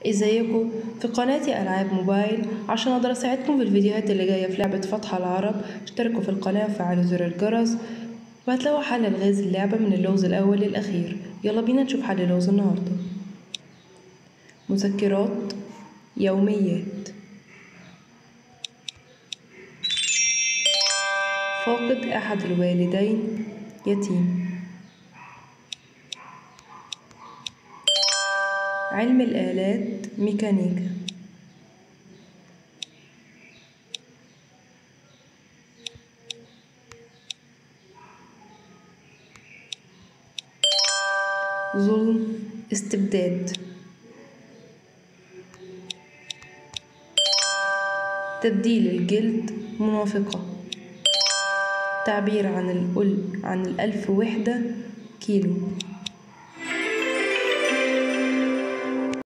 ازيكم في قناتي العاب موبايل عشان اقدر اساعدكم في الفيديوهات اللي جايه في لعبه فتح العرب اشتركوا في القناه وفعلوا زر الجرس وهتلاقوا حل الغاز اللعبه من اللغز الاول للاخير يلا بينا نشوف حل اللغز النهارده مذكرات يوميات فاقد احد الوالدين يتيم علم الآلات ميكانيكا ظلم استبداد تبديل الجلد منافقة تعبير عن الأل عن الألف وحدة كيلو